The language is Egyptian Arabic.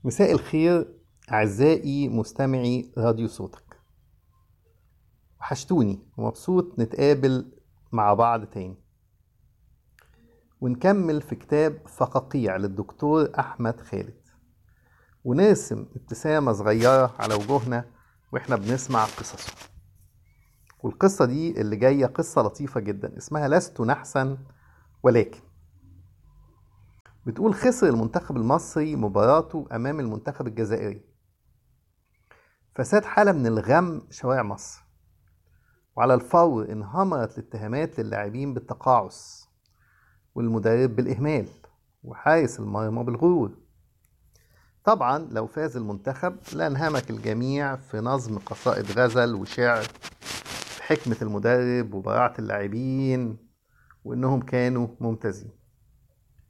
مساء الخير أعزائي مستمعي راديو صوتك وحشتوني ومبسوط نتقابل مع بعض تاني ونكمل في كتاب فقاقيع للدكتور أحمد خالد ونرسم ابتسامة صغيرة على وجوهنا وإحنا بنسمع قصصه والقصة دي اللي جاية قصة لطيفة جدا اسمها لست نحسا ولكن بتقول خسر المنتخب المصري مباراته أمام المنتخب الجزائري فساد حالة من الغم شوارع مصر وعلى الفور انهمرت الاتهامات للاعبين بالتقاعس والمدرب بالإهمال وحارس المرمى بالغرور طبعا لو فاز المنتخب لانهمك الجميع في نظم قصائد غزل وشعر بحكمة المدرب وبراعة اللاعبين وإنهم كانوا ممتازين